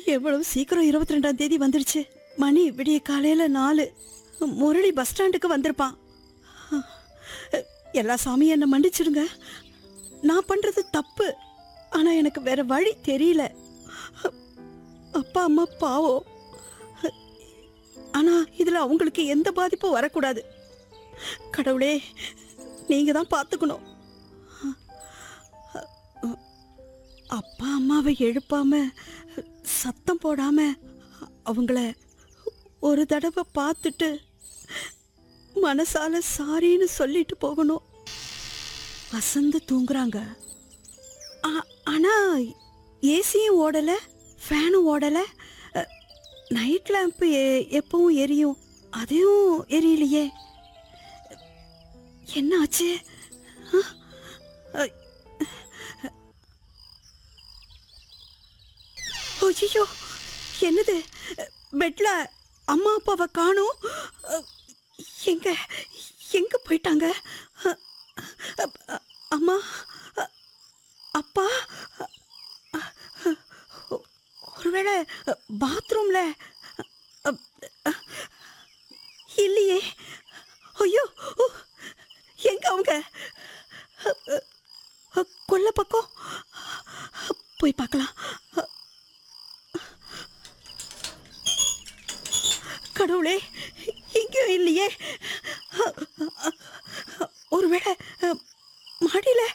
எவ்வளவு சீக்கிரம் இருபத்தி ரெண்டாம் தேதி வந்துடுச்சு மணி விடிய காலையில நாலு முரளி பஸ் ஸ்டாண்டுக்கு வந்திருப்பான் எல்லா சாமியும் என்னை மன்னிச்சிடுங்க நான் பண்றது தப்பு ஆனா எனக்கு வேற வழி தெரியல அப்பா அம்மா பாவம் ஆனா இதுல அவங்களுக்கு எந்த பாதிப்பும் வரக்கூடாது கடவுளே நீங்க தான் பார்த்துக்கணும் அப்பா அம்மாவை எழுப்பாம சத்தம் போடாம அவங்கள ஒரு தடவை பார்த்துட்டு மனசால சாரின்னு சொல்லிட்டு போகணும் வசந்து தூங்குறாங்க ஆ- ஆனா ஏசியும் ஓடல ஃபேனும் ஓடல நைட் லேம்ப் எப்பவும் எரியும் அதையும் எரியலையே என்ன ஆச்சு ஆ? அ- ஐயோ என்னது பெட்ல அம்மா அப்பாவை காணோம் எங்க எங்க போயிட்டாங்க அ- அ- அம்மா அ- அப்பா ஒருவேளை பாத்ரூம்ல இல்லையே ஐயோ எங்க அவங்க கொல்ல பக்கம் போய் பார்க்கலாம் கடவுளே எங்கேயும் இல்லையே ஒருவேளை மாடியில்